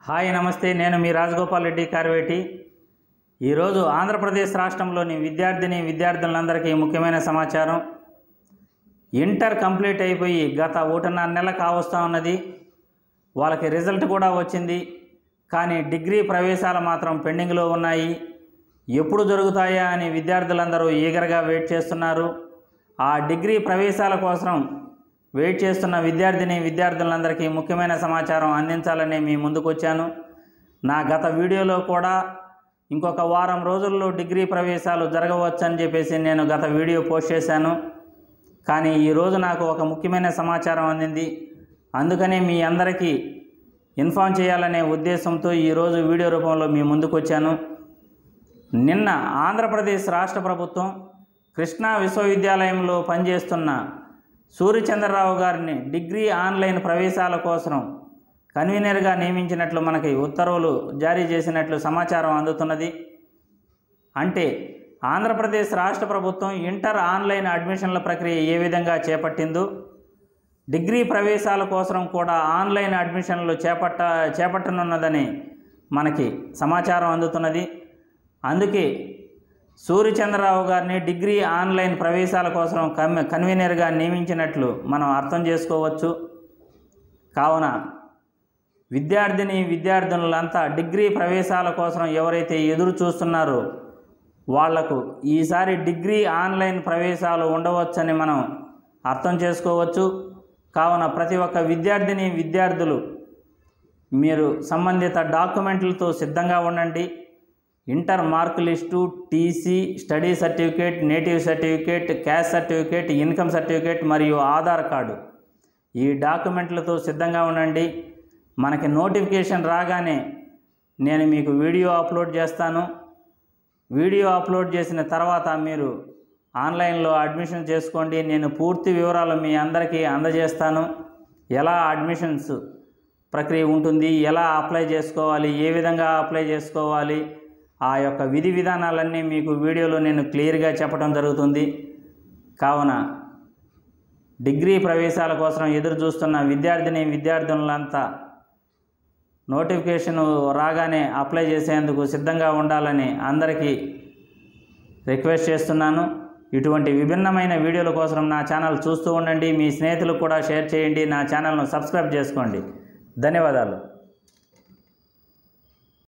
hi నమస్తే నేను మీ రాజగోపాల్ రెడ్డి కార్వేటి ఈరోజు ఆంధ్రప్రదేశ్ రాష్ట్రంలోని విద్యార్థిని విద్యార్థులందరికీ ముఖ్యమైన సమాచారం ఇంటర్ కంప్లీట్ అయిపోయి గత ఒకటిన్నర నెల కావస్తూ ఉన్నది వాళ్ళకి రిజల్ట్ కూడా వచ్చింది కానీ డిగ్రీ ప్రవేశాలు మాత్రం పెండింగ్లో ఉన్నాయి ఎప్పుడు జరుగుతాయా అని విద్యార్థులందరూ ఈగర్గా వెయిట్ చేస్తున్నారు ఆ డిగ్రీ ప్రవేశాల కోసం వెయిట్ చేస్తున్న విద్యార్థిని విద్యార్థులందరికీ ముఖ్యమైన సమాచారం అందించాలని మీ ముందుకు వచ్చాను నా గత వీడియోలో కూడా ఇంకొక వారం రోజుల్లో డిగ్రీ ప్రవేశాలు జరగవచ్చని చెప్పేసి నేను గత వీడియో పోస్ట్ చేశాను కానీ ఈరోజు నాకు ఒక ముఖ్యమైన సమాచారం అందింది అందుకనే మీ అందరికీ ఇన్ఫామ్ చేయాలనే ఉద్దేశంతో ఈరోజు వీడియో రూపంలో మీ ముందుకు వచ్చాను నిన్న ఆంధ్రప్రదేశ్ రాష్ట్ర ప్రభుత్వం కృష్ణా విశ్వవిద్యాలయంలో పనిచేస్తున్న సూర్యచంద్రరావు గారిని డిగ్రీ ఆన్లైన్ ప్రవేశాల కోసం కన్వీనర్గా నియమించినట్లు మనకి ఉత్తర్వులు జారీ చేసినట్లు సమాచారం అందుతున్నది అంటే ఆంధ్రప్రదేశ్ రాష్ట్ర ప్రభుత్వం ఇంటర్ ఆన్లైన్ అడ్మిషన్ల ప్రక్రియ ఏ విధంగా చేపట్టిందో డిగ్రీ ప్రవేశాల కోసం కూడా ఆన్లైన్ అడ్మిషన్లు చేపట్ట చేపట్టనున్నదని మనకి సమాచారం అందుతున్నది అందుకే సూర్యచంద్రరావు గారిని డిగ్రీ ఆన్లైన్ ప్రవేశాల కోసం కన్ కన్వీనర్గా నియమించినట్లు మనం అర్థం చేసుకోవచ్చు కావున విద్యార్థిని విద్యార్థినులంతా డిగ్రీ ప్రవేశాల కోసం ఎవరైతే ఎదురు చూస్తున్నారో వాళ్లకు ఈసారి డిగ్రీ ఆన్లైన్ ప్రవేశాలు ఉండవచ్చని మనం అర్థం చేసుకోవచ్చు కావున ప్రతి ఒక్క విద్యార్థిని విద్యార్థులు మీరు సంబంధిత డాక్యుమెంట్లతో సిద్ధంగా ఉండండి inter mark list TC study certificate native certificate caste certificate income certificate మరియు ఆధార్ కార్డు ఈ డాక్యుమెంట్లతో సిద్ధంగా ఉండండి మనకి నోటిఫికేషన్ రాగానే నేను మీకు వీడియో అప్లోడ్ చేస్తాను వీడియో అప్లోడ్ చేసిన తర్వాత మీరు ఆన్లైన్లో అడ్మిషన్ చేసుకోండి నేను పూర్తి వివరాలు మీ అందరికీ అందజేస్తాను ఎలా అడ్మిషన్స్ ప్రక్రియ ఉంటుంది ఎలా అప్లై చేసుకోవాలి ఏ విధంగా అప్లై చేసుకోవాలి ఆ యొక్క విధి విధానాలన్నీ మీకు వీడియోలో నేను క్లియర్గా చెప్పడం జరుగుతుంది కావున డిగ్రీ ప్రవేశాల కోసం ఎదురు చూస్తున్న విద్యార్థిని విద్యార్థినులంతా నోటిఫికేషన్ రాగానే అప్లై చేసేందుకు సిద్ధంగా ఉండాలని అందరికీ రిక్వెస్ట్ చేస్తున్నాను ఇటువంటి విభిన్నమైన వీడియోల కోసం నా ఛానల్ చూస్తూ ఉండండి మీ స్నేహితులకు కూడా షేర్ చేయండి నా ఛానల్ను సబ్స్క్రైబ్ చేసుకోండి ధన్యవాదాలు